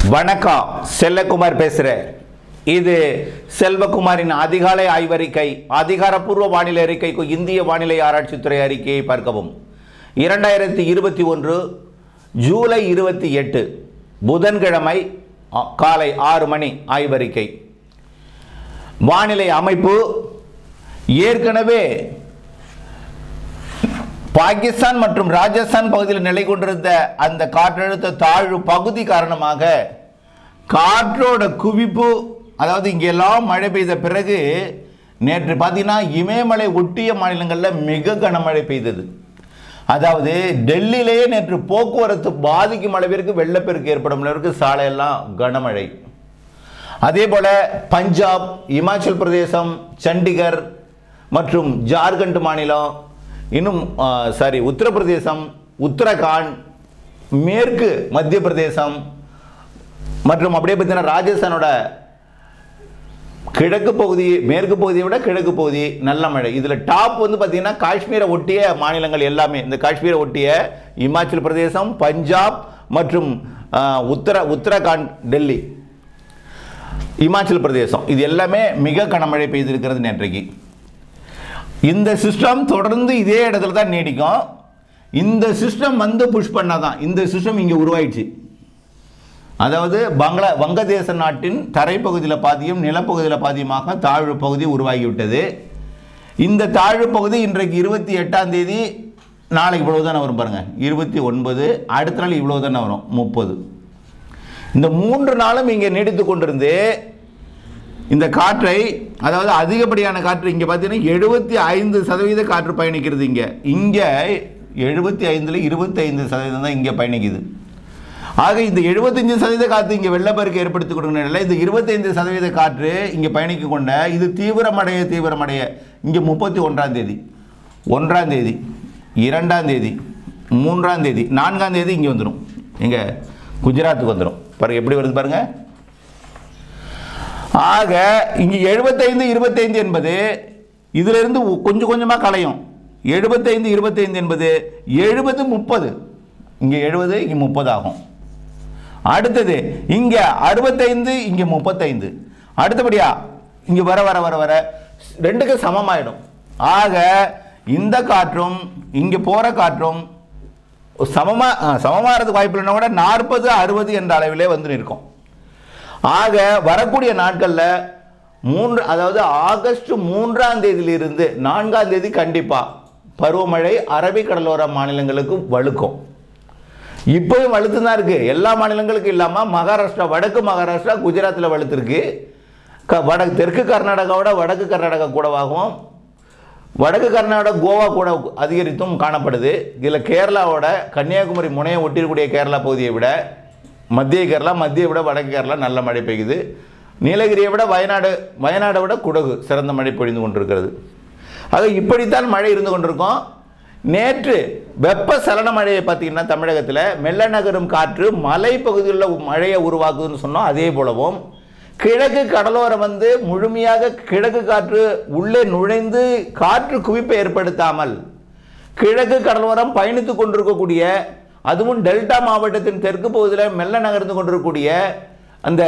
வணக்கம் செல்லகுமார் பேசுகிறேன் இது செல்வகுமாரின் அதிகாலை ஆய்வறிக்கை அதிகாரப்பூர்வ வானிலை அறிக்கைக்கு இந்திய வானிலை ஆராய்ச்சித்துறை அறிக்கையை பார்க்கவும் இரண்டாயிரத்தி இருபத்தி ஒன்று ஜூலை இருபத்தி எட்டு புதன்கிழமை அ, காலை ஆறு மணி ஆய்வறிக்கை வானிலை அமைப்பு ஏற்கனவே பாகிஸ்தான் மற்றும் ராஜஸ்தான் பகுதியில் நிலை கொண்டிருந்த அந்த காற்றழுத்த தாழ்வு பகுதி காரணமாக காற்றோட குவிப்பு அதாவது இங்கெல்லாம் மழை பெய்த பிறகு நேற்று பார்த்தீங்கன்னா இமயமலை ஒட்டிய மாநிலங்களில் மிக கனமழை பெய்தது அதாவது டெல்லியிலேயே நேற்று போக்குவரத்து பாதிக்கும் அளவிற்கு வெள்ளப்பெருக்கு ஏற்படும் அளவிற்கு சாலையெல்லாம் கனமழை அதே போல பஞ்சாப் இமாச்சல் பிரதேசம் சண்டிகர் மற்றும் ஜார்க்கண்ட் மாநிலம் இன்னும் சாரி உத்தரப்பிரதேசம் உத்தரகாண்ட் மேற்கு மத்திய பிரதேசம் மற்றும் அப்படியே பார்த்தீங்கன்னா ராஜஸ்தானோட கிழக்கு பகுதி மேற்கு பகுதியை விட கிழக்கு பகுதி நல்ல மழை இதில் டாப் வந்து பார்த்தீங்கன்னா காஷ்மீரை ஒட்டிய மாநிலங்கள் எல்லாமே இந்த காஷ்மீரை ஒட்டிய இமாச்சல் பிரதேசம் பஞ்சாப் மற்றும் ஆ, உத்தர உத்தரகாண்ட் டெல்லி இமாச்சல் பிரதேசம் இது எல்லாமே மிக கனமழை பெய்திருக்கிறது நேற்றைக்கு இந்த சிஸ்டம் தொடர்ந்து இதே இடத்துல தான் நீடிக்கும் இந்த சிஸ்டம் வந்து புஷ் பண்ணாதான் இந்த சிஸ்டம் இங்கே உருவாயிடுச்சு அதாவது பங்களா வங்கதேச நாட்டின் தரைப்பகுதியில் பாதியும் நிலப்பகுதியில் பாதியுமாக தாழ்வு பகுதி உருவாகிவிட்டது இந்த தாழ்வு பகுதி இன்றைக்கு இருபத்தி எட்டாம் தேதி நாளைக்கு இவ்வளவு தானே வரும் பாருங்க இருபத்தி ஒன்பது அடுத்த நாள் இவ்வளவு தானே வரும் முப்பது இந்த மூன்று நாளும் இங்கே நீடித்து கொண்டிருந்து இந்த காற்றை அதாவது அதிகப்படியான காற்று இங்கே பார்த்தீங்கன்னா எழுபத்தி ஐந்து சதவீத காற்று பயணிக்கிறது இங்கே இங்கே எழுபத்தி ஐந்தில் இருபத்தைந்து சதவீதம் தான் இங்கே பயணிக்குது ஆக இந்த 75% சதவீத காற்று இங்கே வெள்ளப்பெருக்கு ஏற்படுத்தி கொடுக்கிற நிலையில் இந்த இருபத்தைந்து சதவீத காற்று இங்கே பயணிக்க கொண்ட இது தீவிரமடைய தீவிரமடைய இங்கே முப்பத்தி ஒன்றாம் தேதி ஒன்றாம் தேதி இரண்டாம் தேதி மூன்றாம் தேதி நான்காம் தேதி இங்கே வந்துடும் இங்கே குஜராத்துக்கு வந்துடும் பாருங்க எப்படி வருது பாருங்க ஆக இங்கே எழுபத்தைந்து இருபத்தைந்து என்பது இதிலிருந்து உ- கொஞ்சம் கொஞ்சமாக கலையும் எழுபத்தைந்து இருபத்தைந்து என்பது எழுபது முப்பது இங்கே எழுபது இங்கே முப்பது ஆகும் அடுத்தது இங்கே அறுபத்தைந்து இங்கே முப்பத்தைந்து அடுத்தபடியா இங்கே வர வர வர வர ரெண்டுக்கு சமமாயிடும் ஆக இந்த காற்றும் இங்கே போகிற காற்றும் சமமா ஆ, சமமாகிறதுக்கு வாய்ப்பு இல்லைன்னா கூட நாற்பது அறுபது என்ற அளவிலே வந்து நிற்கும் ஆக வரக்கூடிய நாட்களில் மூன்று அதாவது ஆகஸ்ட் மூன்றாம் தேதியிலிருந்து நான்காம் தேதி கண்டிப்பாக பருவமழை அரபிக்கடலோர மாநிலங்களுக்கு வலுக்கும் இப்போயும் வலுத்து தான் இருக்கு எல்லா மாநிலங்களுக்கும் இல்லாமல் மகாராஷ்டிரா வடக்கு மகாராஷ்டிரா குஜராத்தில் வலுத்திருக்கு க வடக்கு தெற்கு கர்நாடகாவோட வடக்கு கர்நாடகா கூடவாகவும் வடக்கு கர்நாடகா கோவா கூட அதிகரித்தும் காணப்படுது இதில் கேரளாவோட கன்னியாகுமரி முனையை ஒட்டியிருக்கக்கூடிய கேரளா பகுதியை விட மத்திய கேரளா மத்திய விட வடக்கு கேரளா நல்ல மழை பெய்யுது நீலகிரியை விட வயநாடு வயநாடை விட குடகு சிறந்த மழை பொழிந்து கொண்டிருக்கிறது ஆக இப்படித்தான் மழை இருந்து கொண்டிருக்கும் நேற்று வெப்ப சலன மழையை பார்த்தீங்கன்னா தமிழகத்தில் மெல்ல நகரும் காற்று மலை பகுதிகளில் மழையை உருவாக்குதுன்னு சொன்னோம் அதே போலவும் கிழக்கு கடலோரம் வந்து முழுமையாக கிழக்கு காற்று உள்ளே நுழைந்து காற்று குவிப்பை ஏற்படுத்தாமல் கிழக்கு கடலோரம் பயணித்து கொண்டிருக்கக்கூடிய அதுவும் டெல்டா மாவட்டத்தின் தெற்கு பகுதியில் மெல்ல நகர்ந்து கொண்டிருக்கக்கூடிய அந்த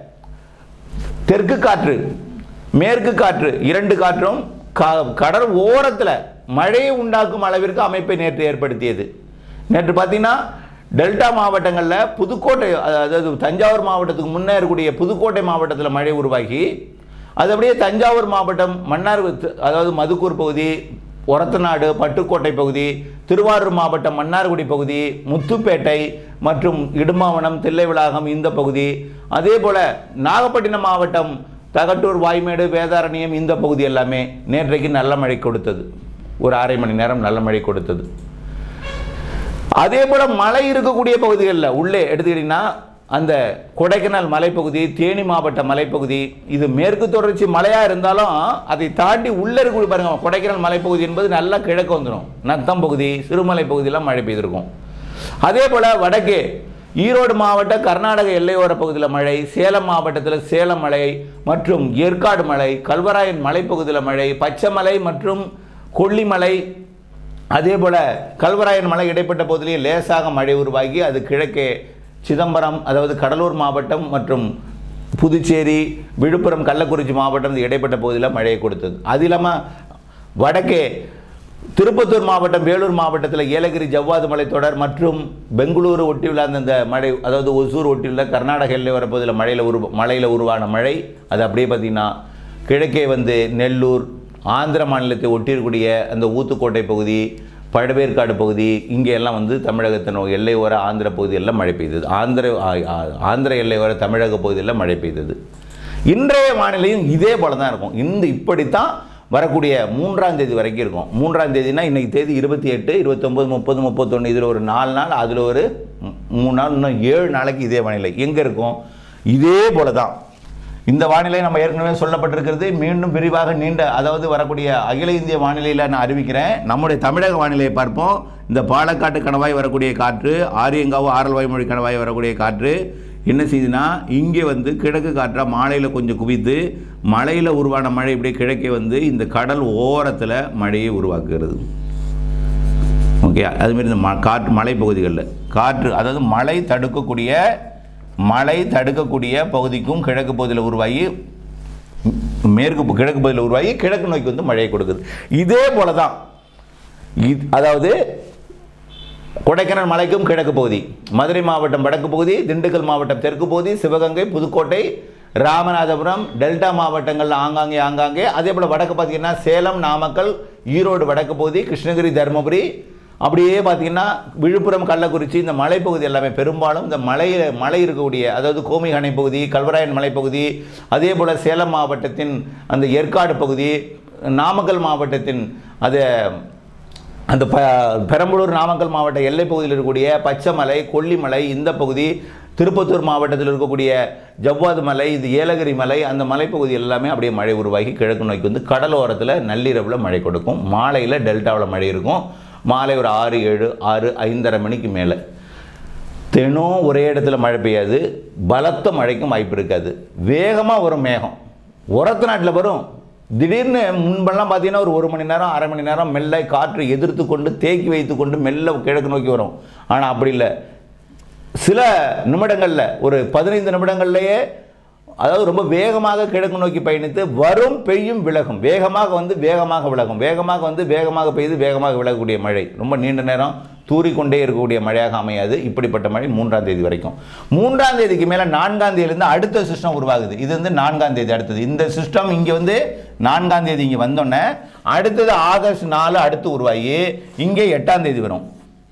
தெற்கு காற்று மேற்கு காற்று இரண்டு காற்றும் க- கடல் ஓரத்தில் மழையை உண்டாக்கும் அளவிற்கு அமைப்பை நேற்று ஏற்படுத்தியது நேற்று பார்த்தீங்கன்னா டெல்டா மாவட்டங்களில் புதுக்கோட்டை அதாவது தஞ்சாவூர் மாவட்டத்துக்கு முன்னே இருக்கக்கூடிய புதுக்கோட்டை மாவட்டத்தில் மழை உருவாகி அது அப்படியே தஞ்சாவூர் மாவட்டம் மன்னார் அதாவது மதுக்கூர் பகுதி ஒரத்தநாடு பட்டுக்கோட்டை பகுதி திருவாரூர் மாவட்டம் மன்னார்குடி பகுதி முத்துப்பேட்டை மற்றும் இடுமாவனம் தில்லைவிளாகம் இந்த பகுதி அதே போல நாகப்பட்டினம் மாவட்டம் தகட்டூர் வாய்மேடு வேதாரண்யம் இந்த பகுதி எல்லாமே நேற்றைக்கு நல்ல மழை கொடுத்தது ஒரு அரை மணி நேரம் நல்ல மழை கொடுத்தது அதே போல மலை இருக்கக்கூடிய பகுதிகளில் உள்ளே எடுத்துக்கிட்டிங்கன்னா அந்த கொடைக்கானல் மலைப்பகுதி தேனி மாவட்ட மலைப்பகுதி இது மேற்கு தொடர்ச்சி மலையாக இருந்தாலும் அதை தாண்டி உள்ளே இருக்கக்கூடிய பாருங்க கொடைக்கானல் மலைப்பகுதி என்பது நல்லா கிழக்கு வந்துடும் நத்தம் பகுதி சிறுமலை பகுதியெல்லாம் மழை பெய்திருக்கும் அதே போல் வடக்கே ஈரோடு மாவட்ட கர்நாடக எல்லையோர பகுதியில் மழை சேலம் மாவட்டத்தில் சேலம் மழை மற்றும் ஏற்காடு மழை கல்வராயன் மலைப்பகுதியில் மழை பச்சைமலை மற்றும் கொல்லிமலை அதே போல கல்வராயன் மலை இடைப்பட்ட பகுதியிலே லேசாக மழை உருவாகி அது கிழக்கே சிதம்பரம் அதாவது கடலூர் மாவட்டம் மற்றும் புதுச்சேரி விழுப்புரம் கள்ளக்குறிச்சி மாவட்டம் இந்த இடைப்பட்ட பகுதியில் மழையை கொடுத்தது அது இல்லாமல் வடக்கே திருப்பத்தூர் மாவட்டம் வேலூர் மாவட்டத்தில் ஏலகிரி ஜவ்வாது மலைத்தொடர் மற்றும் பெங்களூரு ஒட்டியுள்ள அந்த மழை அதாவது ஒசூர் ஒட்டியுள்ள கர்நாடக எல்லை வரப்பகுதியில் மழையில் உரு மழையில் உருவான மழை அது அப்படியே பார்த்திங்கன்னா கிழக்கே வந்து நெல்லூர் ஆந்திர மாநிலத்தை ஒட்டியிருக்கூடிய அந்த ஊத்துக்கோட்டை பகுதி பழவேற்காடு பகுதி இங்கே எல்லாம் வந்து தமிழகத்தின் எல்லையோர ஆந்திர பகுதியெல்லாம் மழை பெய்தது ஆந்திர ஆ- ஆ- ஆந்திர எல்லையோர தமிழக பகுதியில் மழை பெய்தது இன்றைய வானிலையும் இதே போல தான் இருக்கும் இந்த இப்படித்தான் வரக்கூடிய மூன்றாம் தேதி வரைக்கும் இருக்கும் மூன்றாம் தேதினா இன்னைக்கு தேதி இருபத்தி எட்டு இருபத்தொம்பது முப்பது முப்பத்தொன்று இதில் ஒரு நாலு நாள் அதில் ஒரு மூ- மூணு நாள் இன்னும் ஏழு நாளைக்கு இதே வானிலை எங்கே இருக்கும் இதே போல தான் இந்த வானிலை நம்ம ஏற்கனவே சொல்லப்பட்டிருக்கிறது மீண்டும் விரிவாக நீண்ட அதாவது வரக்கூடிய அகில இந்திய வானிலையில் நான் அறிவிக்கிறேன் நம்முடைய தமிழக வானிலையை பார்ப்போம் இந்த பாலக்காட்டு கணவாய் வரக்கூடிய காற்று ஆரியங்காவு ஆரல் வாய்மொழி கணவாய் வரக்கூடிய காற்று என்ன செய்யுதுன்னா இங்கே வந்து கிழக்கு காற்றா மாலையில் கொஞ்சம் குவித்து மலையில் உருவான மழை இப்படியே கிழக்கே வந்து இந்த கடல் ஓரத்தில் மழையை உருவாக்குகிறது ஓகே அதுமாரி இந்த ம காற்று மலைப்பகுதிகளில் காற்று அதாவது மழை தடுக்கக்கூடிய மழை தடுக்கக்கூடிய பகுதிக்கும் கிழக்கு பகுதியில் உருவாகி ம், மேற்கு பு- கிழக்கு பகுதியில் உருவாகி கிழக்கு நோக்கி வந்து மழையை கொடுக்குது இதே போல தான் இது அதாவது கொடைக்கானல் மலைக்கும் கிழக்கு பகுதி மதுரை மாவட்டம் வடக்கு பகுதி திண்டுக்கல் மாவட்டம் தெற்கு பகுதி சிவகங்கை புதுக்கோட்டை ராமநாதபுரம் டெல்டா மாவட்டங்கள் ஆங்காங்கே ஆங்காங்கே அதே போல் வடக்கு பார்த்தீங்கன்னா சேலம் நாமக்கல் ஈரோடு வடக்கு பகுதி கிருஷ்ணகிரி தருமபுரி அப்படியே பார்த்தீங்கன்னா விழுப்புரம் கள்ளக்குறிச்சி இந்த மலைப்பகுதி எல்லாமே பெரும்பாலும் இந்த மலையில் மலை இருக்கக்கூடிய அதாவது கோமிக அணை பகுதி கல்வராயன் மலைப்பகுதி அதே போல் சேலம் மாவட்டத்தின் அந்த ஏற்காடு பகுதி நாமக்கல் மாவட்டத்தின் அது அந்த ப பெரம்பலூர் நாமக்கல் மாவட்ட எல்லைப் பகுதியில் இருக்கக்கூடிய பச்சைமலை கொல்லிமலை இந்த பகுதி திருப்பத்தூர் மாவட்டத்தில் இருக்கக்கூடிய ஜவ்வாது மலை இது ஏலகிரி மலை அந்த மலைப்பகுதி எல்லாமே அப்படியே மழை உருவாகி கிழக்கு நோக்கி வந்து கடலோரத்தில் நள்ளிரவில் மழை கொடுக்கும் மாலையில் டெல்டாவில் மழை இருக்கும் மாலை ஒரு ஆறு ஏழு ஆறு ஐந்தரை மணிக்கு மேலே தினம் ஒரே இடத்துல மழை பெய்யாது பலத்த மழைக்கும் வாய்ப்பு இருக்காது வேகமாக வரும் மேகம் உரத்து நாட்டில் வரும் திடீர்னு முன்பெல்லாம் பார்த்தீங்கன்னா ஒரு ஒரு மணி நேரம் அரை மணி நேரம் மெல்ல காற்று எதிர்த்து கொண்டு தேக்கி வைத்து கொண்டு மெல்ல கிழக்கு நோக்கி வரும் ஆனால் அப்படி இல்லை சில நிமிடங்களில் ஒரு பதினைந்து நிமிடங்கள்லேயே அதாவது ரொம்ப வேகமாக கிழக்கு நோக்கி பயணித்து வரும் பெய்யும் விலகும் வேகமாக வந்து வேகமாக விலகும் வேகமாக வந்து வேகமாக பெய்து வேகமாக விலகக்கூடிய மழை ரொம்ப நீண்ட நேரம் தூறிக்கொண்டே இருக்கக்கூடிய மழையாக அமையாது இப்படிப்பட்ட மழை மூன்றாம் தேதி வரைக்கும் மூன்றாம் தேதிக்கு மேலே நான்காம் தேதியிலேருந்து அடுத்த சிஸ்டம் உருவாகுது இது வந்து நான்காம் தேதி அடுத்தது இந்த சிஸ்டம் இங்கே வந்து நான்காம் தேதி இங்கே வந்தோடனே அடுத்தது ஆகஸ்ட் நாலு அடுத்து உருவாகி இங்கே எட்டாம் தேதி வரும்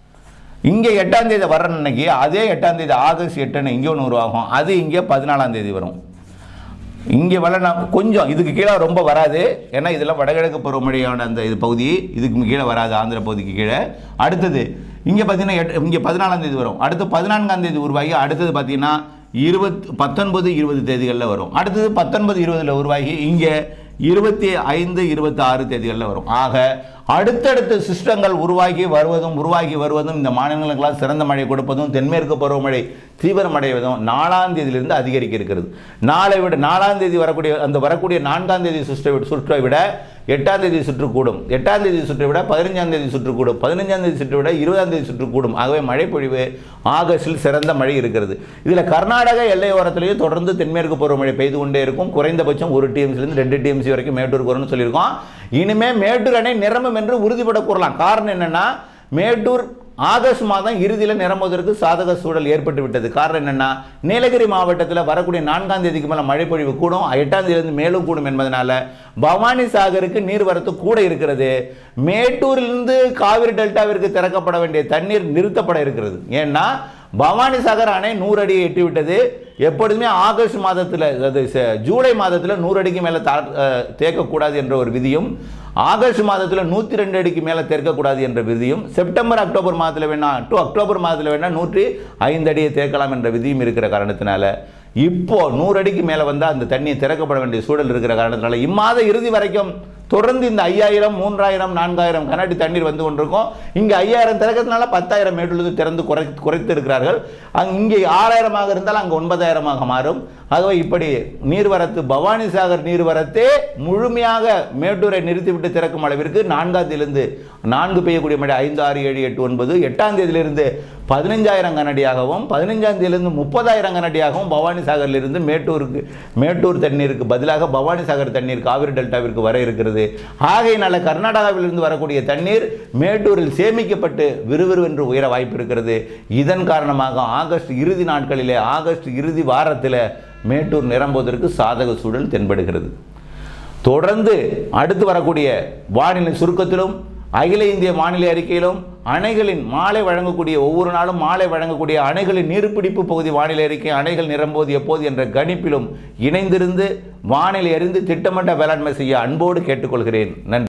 இங்கே எட்டாம் தேதி வர்ற அன்னைக்கு அதே எட்டாம் தேதி ஆகஸ்ட் எட்டுன்னு இங்கே ஒன்று உருவாகும் அது இங்கே பதினாலாம் தேதி வரும் இங்கே வரலாம் கொஞ்சம் இதுக்கு கீழே ரொம்ப வராது ஏன்னா இதெல்லாம் வடகிழக்கு பருவமழையான அந்த இது பகுதி இதுக்கு கீழே வராது ஆந்திர பகுதிக்கு கீழே அடுத்தது இங்கே பார்த்தீங்கன்னா எட்டு இங்கே பதினாலாம் தேதி வரும் அடுத்து பதினான்காம் தேதி உருவாகி அடுத்தது பார்த்தீங்கன்னா இருபத் பத்தொன்பது இருபது தேதிகளில் வரும் அடுத்தது பத்தொன்பது இருபதில் உருவாகி இங்கே இருபத்தி ஐந்து இருபத்தி ஆறு தேதிகளில் வரும் ஆக அடுத்தடுத்த சிஸ்டங்கள் உருவாகி வருவதும் உருவாகி வருவதும் இந்த மாநிலங்களுக்கெல்லாம் சிறந்த மழை கொடுப்பதும் தென்மேற்கு பருவமழை தீவிரமடைவதும் நாலாம் தேதியிலிருந்து அதிகரிக்க இருக்கிறது நாளை விட நாலாம் தேதி வரக்கூடிய அந்த வரக்கூடிய நான்காம் தேதி சுற்றை விட சுற்றை விட எட்டாம் தேதி சுற்று கூடும் எட்டாம் தேதி சுற்றை விட பதினஞ்சாம் தேதி சுற்று கூடும் பதினஞ்சாம் தேதி சுற்றை விட இருபதாம் தேதி சுற்று கூடும் ஆகவே மழைப்பொழிவு ஆகஸ்டில் சிறந்த மழை இருக்கிறது இதில் கர்நாடக எல்லையோரத்திலேயும் தொடர்ந்து தென்மேற்கு பருவமழை பெய்து கொண்டே இருக்கும் குறைந்தபட்சம் ஒரு டிஎம்சிலேருந்து ரெண்டு டிஎம்சி வரைக்கும் மேட்டூருக்கு வரும்னு சொல்லியிருக்கோம் இனிமே மேட்டூர் அணை நிரம்பும் என்று உறுதிபட கூறலாம் காரணம் என்னன்னா மேட்டூர் ஆகஸ்ட் மாதம் இறுதியில் நிரம்புவதற்கு சாதக சூழல் ஏற்பட்டு விட்டது காரணம் என்னன்னா நீலகிரி மாவட்டத்தில் வரக்கூடிய நான்காம் தேதிக்கு மேலே மழைப்பொழிவு கூடும் எட்டாம் தேதியிலிருந்து மேலும் கூடும் என்பதனால பவானி சாகருக்கு நீர்வரத்து கூட இருக்கிறது மேட்டூரிலிருந்து காவிரி டெல்டாவிற்கு திறக்கப்பட வேண்டிய தண்ணீர் நிறுத்தப்பட இருக்கிறது ஏன்னா பவானி சாகர் அணை நூறு அடியை எட்டி விட்டது எப்பொழுதுமே ஆகஸ்ட் மாதத்தில் அது ச- ஜூலை மாதத்தில் நூறு அடிக்கு மேலே தா அஹ், தேக்கக்கூடாது என்ற ஒரு விதியும் ஆகஸ்ட் மாதத்தில் நூற்றி ரெண்டு அடிக்கு மேலே தேர்க்கக்கூடாது என்ற விதியும் செப்டம்பர் அக்டோபர் மாதத்தில் வேணா டு அக்டோபர் மாதத்தில் வேணா நூற்றி ஐந்து அடியை தேர்க்கலாம் என்ற விதியும் இருக்கிற காரணத்தினால இப்போ நூறு அடிக்கு மேலே வந்தால் அந்த தண்ணியை திறக்கப்பட வேண்டிய சூழல் இருக்கிற காரணத்தினால இம்மாத இறுதி வரைக்கும் தொடர்ந்து இந்த ஐயாயிரம் மூன்றாயிரம் நான்காயிரம் கனஅடி தண்ணீர் வந்து கொண்டிருக்கும் இங்கே ஐயாயிரம் திறக்கிறதுனால பத்தாயிரம் மேட்டுள்ளது திறந்து குறை குறைத்து இருக்கிறார்கள் அங்கே இங்கே ஆறாயிரமாக இருந்தால் அங்கே ஒன்பதாயிரமாக மாறும் ஆகவே இப்படி நீர்வரத்து பவானி சாகர் நீர்வரத்தே முழுமையாக மேட்டூரை நிறுத்திவிட்டு திறக்கும் அளவிற்கு நான்காம் தேதியிலிருந்து நான்கு பெய்யக்கூடிய மழை ஐந்து ஆறு ஏழு எட்டு ஒன்பது எட்டாம் தேதியிலிருந்து பதினஞ்சாயிரம் கனடியாகவும் பதினஞ்சாம் தேதியிலிருந்து முப்பதாயிரம் கனடியாகவும் பவானி சாகரிலிருந்து மேட்டூருக்கு மேட்டூர் தண்ணீருக்கு பதிலாக பவானி சாகர் தண்ணீர் காவிரி டெல்டாவிற்கு வர இருக்கிறது ஆகையினால கர்நாடகாவிலிருந்து வரக்கூடிய தண்ணீர் மேட்டூரில் சேமிக்கப்பட்டு விறுவிறுவென்று உயர வாய்ப்பு இருக்கிறது இதன் காரணமாக ஆகஸ்ட் இறுதி நாட்களிலே ஆகஸ்ட் இறுதி வாரத்தில் மேட்டூர் நிரம்புவதற்கு சாதக சூழல் தென்படுகிறது தொடர்ந்து அடுத்து வரக்கூடிய வானிலை சுருக்கத்திலும் அகில இந்திய வானிலை அறிக்கையிலும் அணைகளின் மாலை வழங்கக்கூடிய ஒவ்வொரு நாளும் மாலை வழங்கக்கூடிய அணைகளின் நீர்பிடிப்பு பகுதி வானிலை அறிக்கை அணைகள் நிரம்புவது எப்போது என்ற கணிப்பிலும் இணைந்திருந்து வானிலை அறிந்து திட்டமிட்ட வேளாண்மை செய்ய அன்போடு கேட்டுக்கொள்கிறேன் நன்றி